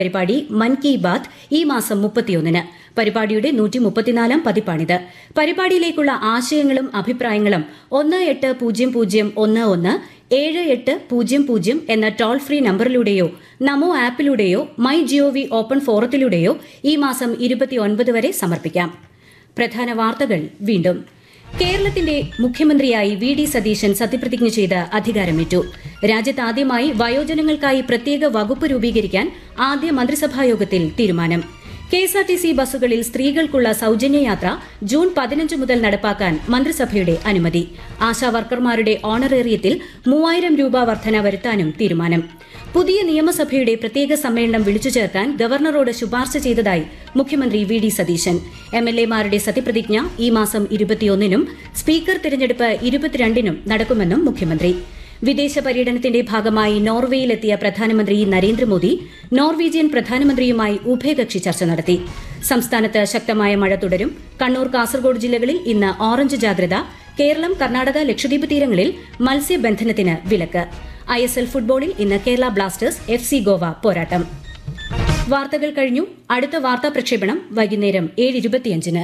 പരിപാടി മൻ കി ബാത് ഈ മാസം മുപ്പത്തിയൊന്നിന് പരിപാടിയുടെ നൂറ്റി മുപ്പത്തിനാലാം പതിപ്പാണിത് പരിപാടിയിലേക്കുള്ള ആശയങ്ങളും അഭിപ്രായങ്ങളും ഒന്ന് എട്ട് പൂജ്യം പൂജ്യം ഒന്ന് ഒന്ന് ഏഴ് എട്ട് പൂജ്യം പൂജ്യം എന്ന ടോൾ ഫ്രീ നമ്പറിലൂടെയോ നമോ ആപ്പിലൂടെയോ മൈ ജിഒവി ഓപ്പൺ ഫോറത്തിലൂടെയോ ഈ മാസം ഇരുപത്തിയൊൻപത് വരെ സമർപ്പിക്കാം പ്രധാന വാർത്തകൾ വീണ്ടും കേരളത്തിന്റെ മുഖ്യമന്ത്രിയായി വി ഡി സതീശൻ സത്യപ്രതിജ്ഞ ചെയ്ത് അധികാരമേറ്റു രാജ്യത്ത് ആദ്യമായി വയോജനങ്ങൾക്കായി പ്രത്യേക വകുപ്പ് രൂപീകരിക്കാൻ ആദ്യ മന്ത്രിസഭായോഗത്തിൽ തീരുമാനം കെഎസ്ആർടിസി ബസ്സുകളിൽ സ്ത്രീകൾക്കുള്ള സൌജന്യ യാത്ര ജൂൺ പതിനഞ്ച് മുതൽ നടപ്പാക്കാൻ മന്ത്രിസഭയുടെ അനുമതി ആശാവർക്കർമാരുടെ ഓണറേറിയത്തിൽ മൂവായിരം രൂപ വർധന വരുത്താനും തീരുമാനം പുതിയ നിയമസഭയുടെ പ്രത്യേക സമ്മേളനം വിളിച്ചു ചേർക്കാൻ ഗവർണറോട് ശുപാർശ ചെയ്തതായി മുഖ്യമന്ത്രി V D Satheesan M L എമാരുടെ സത്യപ്രതിജ്ഞ ഈ മാസം ഇരുപത്തിയൊന്നിനും സ്പീക്കർ തിരഞ്ഞെടുപ്പ് ഇരുപത്തിരണ്ടിനും നടക്കുമെന്നും മുഖ്യമന്ത്രി വിദേശ പര്യടനത്തിന്റെ ഭാഗമായി നോർവേയിലെത്തിയ പ്രധാനമന്ത്രി നരേന്ദ്രമോദി നോർവീജിയൻ പ്രധാനമന്ത്രിയുമായി ഉഭയകക്ഷി ചർച്ച നടത്തി സംസ്ഥാനത്ത് ശക്തമായ മഴ തുടരും കണ്ണൂർ കാസർഗോഡ് ജില്ലകളിൽ ഇന്ന് ഓറഞ്ച് ജാഗ്രത കേരളം കർണാടക ലക്ഷദ്വീപ് തീരങ്ങളിൽ മത്സ്യബന്ധനത്തിന് വിലക്ക് ഐ എസ് എൽ ഫുട്ബോളിൽ ഇന്ന് Kerala blasters F C Goa പോരാട്ടം വാർത്തകൾ കഴിഞ്ഞു അടുത്ത വാർത്താ പ്രക്ഷേപണം വൈകുന്നേരം ഏഴ് ഇരുപത്തിയഞ്ചിന്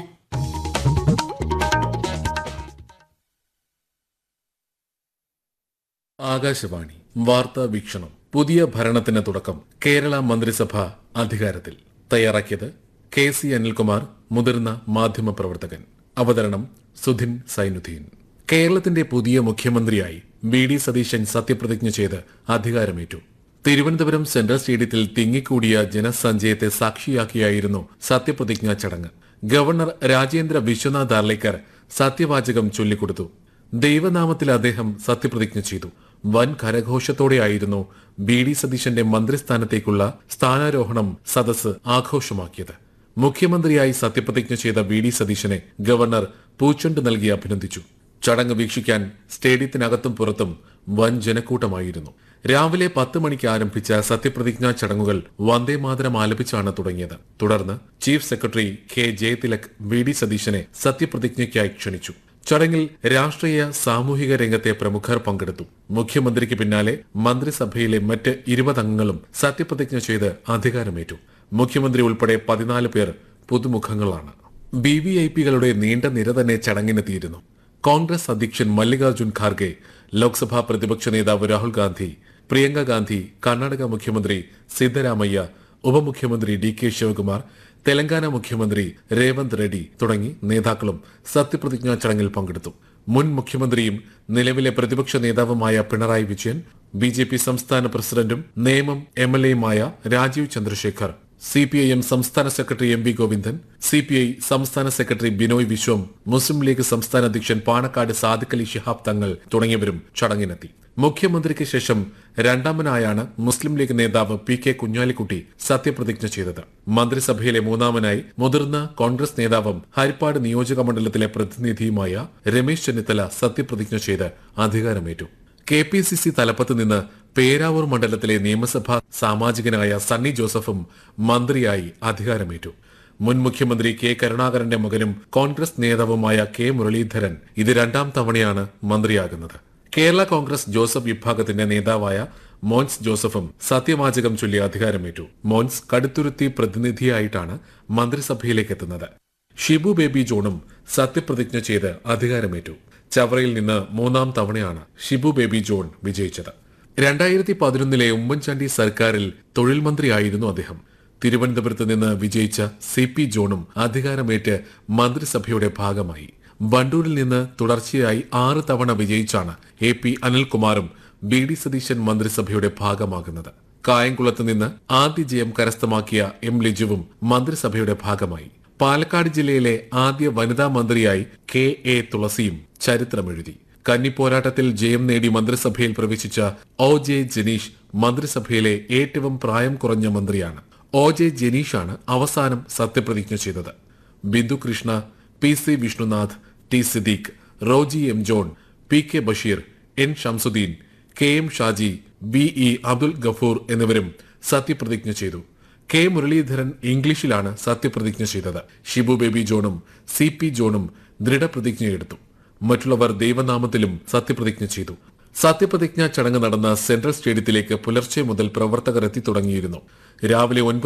ആകാശവാണി വാർത്താ വീക്ഷണം പുതിയ ഭരണത്തിന് തുടക്കം കേരള മന്ത്രിസഭ അധികാരത്തിൽ തയ്യാറാക്കിയത് കെ സി അനിൽകുമാർ മുതിർന്ന മാധ്യമപ്രവർത്തകൻ അവതരണം സുധിൻ സൈനുദ്ദീൻ കേരളത്തിന്റെ പുതിയ മുഖ്യമന്ത്രിയായി വി ഡി സതീശൻ സത്യപ്രതിജ്ഞ ചെയ്ത് അധികാരമേറ്റു തിരുവനന്തപുരം സെൻട്രൽ സ്റ്റേഡിയത്തിൽ തിങ്ങിക്കൂടിയ ജനസഞ്ചയത്തെ സാക്ഷിയാക്കിയായിരുന്നു സത്യപ്രതിജ്ഞാ ചടങ്ങ് ഗവർണർ രാജേന്ദ്ര വിശ്വനാഥ് അർലേക്കർ സത്യവാചകം ചൊല്ലിക്കൊടുത്തു ദൈവനാമത്തിൽ അദ്ദേഹം സത്യപ്രതിജ്ഞ ചെയ്തു വൻ കരഘോഷത്തോടെയായിരുന്നു ബി ഡി സതീശന്റെ മന്ത്രിസ്ഥാനത്തേക്കുള്ള സ്ഥാനാരോഹണം സദസ് ആഘോഷമാക്കിയത് മുഖ്യമന്ത്രിയായി സത്യപ്രതിജ്ഞ ചെയ്ത വി ഡി സതീശനെ ഗവർണർ പൂച്ചെണ്ട് നൽകി അഭിനന്ദിച്ചു ചടങ്ങ് വീക്ഷിക്കാൻ സ്റ്റേഡിയത്തിനകത്തും പുറത്തും വൻ ജനക്കൂട്ടമായിരുന്നു രാവിലെ പത്ത് മണിക്ക് ആരംഭിച്ച സത്യപ്രതിജ്ഞാ ചടങ്ങുകൾ വന്ദേമാതരം ആലപിച്ചാണ് തുടങ്ങിയത് തുടർന്ന് chief secretary K Jayathilak V D സതീശനെ സത്യപ്രതിജ്ഞയ്ക്കായി ക്ഷണിച്ചു ചടങ്ങിൽ രാഷ്ട്രീയ സാമൂഹിക രംഗത്തെ പ്രമുഖർ പങ്കെടുത്തു മുഖ്യമന്ത്രിക്ക് പിന്നാലെ മന്ത്രിസഭയിലെ മറ്റ് ഇരുപത് അംഗങ്ങളും സത്യപ്രതിജ്ഞ ചെയ്ത് അധികാരമേറ്റു മുഖ്യമന്ത്രി ഉൾപ്പെടെ പതിനാല് പേർ പുതുമുഖങ്ങളാണ് ബി വി ഐ പികളുടെ നീണ്ട നിര തന്നെ ചടങ്ങിനെത്തിയിരുന്നു കോൺഗ്രസ് അധ്യക്ഷൻ മല്ലികാർജുൻ ഖാർഗെ ലോക്സഭാ പ്രതിപക്ഷ നേതാവ് രാഹുൽ ഗാന്ധി പ്രിയങ്ക ഗാന്ധി കർണാടക മുഖ്യമന്ത്രി സിദ്ധരാമയ്യ ഉപമുഖ്യമന്ത്രി ഡി കെ ശിവകുമാർ തെലങ്കാന മുഖ്യമന്ത്രി രേവന്ത് റെഡ്ഡി തുടങ്ങി നേതാക്കളും സത്യപ്രതിജ്ഞാ ചടങ്ങിൽ പങ്കെടുത്തു മുൻ മുഖ്യമന്ത്രിയും നിലവിലെ പ്രതിപക്ഷ നേതാവുമായ Pinarayi Vijayan B J P സംസ്ഥാന പ്രസിഡന്റും നേമം എം എൽ എയുമായ Rajeev Chandrasekhar C P I M സംസ്ഥാന secretary M V Govindan C P I സംസ്ഥാന സെക്രട്ടറി ബിനോയ് വിശ്വം മുസ്ലിം ലീഗ് സംസ്ഥാന അധ്യക്ഷൻ പാണക്കാട് സാദിഖ് അലി ശിഹാബ് തങ്ങൾ തുടങ്ങിയവരും ചടങ്ങിനെത്തി മുഖ്യമന്ത്രിക്ക് ശേഷം രണ്ടാമനായാണ് മുസ്ലിം ലീഗ് നേതാവ് പി കെ കുഞ്ഞാലിക്കുട്ടി സത്യപ്രതിജ്ഞ ചെയ്തത് മന്ത്രിസഭയിലെ മൂന്നാമനായി മുതിർന്ന കോൺഗ്രസ് നേതാവും ഹരിപ്പാട് നിയോജക മണ്ഡലത്തിലെ പ്രതിനിധിയുമായ രമേശ് ചെന്നിത്തല സത്യപ്രതിജ്ഞ ചെയ്ത് അധികാരമേറ്റു കെ പി സി സി തലപ്പത്ത് നിന്ന് പേരാവൂർ മണ്ഡലത്തിലെ നിയമസഭാ സാമാജികനായ സണ്ണി ജോസഫും മന്ത്രിയായി അധികാരമേറ്റു മുൻ മുഖ്യമന്ത്രി കെ കരുണാകരന്റെ മകനും കോൺഗ്രസ് നേതാവുമായ കെ മുരളീധരൻ ഇത് രണ്ടാം തവണയാണ് മന്ത്രിയാകുന്നത് കേരള കോൺഗ്രസ് ജോസഫ് വിഭാഗത്തിന്റെ നേതാവായ മോൻസ് ജോസഫും സത്യവാചകം ചൊല്ലി അധികാരമേറ്റു മോൻസ് കടുത്തുരുത്തി പ്രതിനിധിയായിട്ടാണ് മന്ത്രിസഭയിലേക്ക് എത്തുന്നത് ഷിബു ബേബി ജോണും സത്യപ്രതിജ്ഞ ചെയ്ത് അധികാരമേറ്റു ചവറയിൽ നിന്ന് മൂന്നാം തവണയാണ് ഷിബു ബേബി ജോൺ വിജയിച്ചത് രണ്ടായിരത്തി പതിനൊന്നിലെ ഉമ്മൻചാണ്ടി സർക്കാരിൽ തൊഴിൽ മന്ത്രിയായിരുന്നു അദ്ദേഹം തിരുവനന്തപുരത്ത് നിന്ന് വിജയിച്ച സി പി ജോണും അധികാരമേറ്റ് മന്ത്രിസഭയുടെ ഭാഗമായി ബണ്ടൂരിൽ നിന്ന് തുടർച്ചയായി ആറ് തവണ വിജയിച്ചാണ് എ പി അനിൽകുമാറും ബി ഡി സതീശൻ മന്ത്രിസഭയുടെ ഭാഗമാകുന്നത് കായംകുളത്ത് നിന്ന് ആദ്യ ജയം കരസ്ഥമാക്കിയ എം ലിജുവും മന്ത്രിസഭയുടെ ഭാഗമായി പാലക്കാട് ജില്ലയിലെ ആദ്യ വനിതാ മന്ത്രിയായി കെ എ തുളസിയും ചരിത്രമെഴുതി കന്നിപ്പോരാട്ടത്തിൽ ജയം നേടി മന്ത്രിസഭയിൽ പ്രവേശിച്ച ഒ ജെ ജനീഷ് മന്ത്രിസഭയിലെ ഏറ്റവും പ്രായം കുറഞ്ഞ മന്ത്രിയാണ് ഒ ജെ ജനീഷാണ് അവസാനം സത്യപ്രതിജ്ഞ ചെയ്തത് Bindu Krishna P C Vishnunath T Siddique Roji M John P K Basheer N Shamsuddin K M Shaji B E Abdul Gafoor എന്നിവരും സത്യപ്രതിജ്ഞ ചെയ്തു കെ മുരളീധരൻ ഇംഗ്ലീഷിലാണ് സത്യപ്രതിജ്ഞ ചെയ്തത് ഷിബു ബേബി ജോണും സി പി ജോണും ദൃഢപ്രതിജ്ഞയെടുത്തു മറ്റുള്ളവർ ദൈവനാമത്തിലും സത്യപ്രതിജ്ഞ ചെയ്തു സത്യപ്രതിജ്ഞാ ചടങ്ങ് നടന്ന സെൻട്രൽ സ്റ്റേഡിയത്തിലേക്ക് പുലർച്ചെ മുതൽ പ്രവർത്തകർ എത്തി തുടങ്ങിയിരുന്നു രാവിലെ ഒൻപത്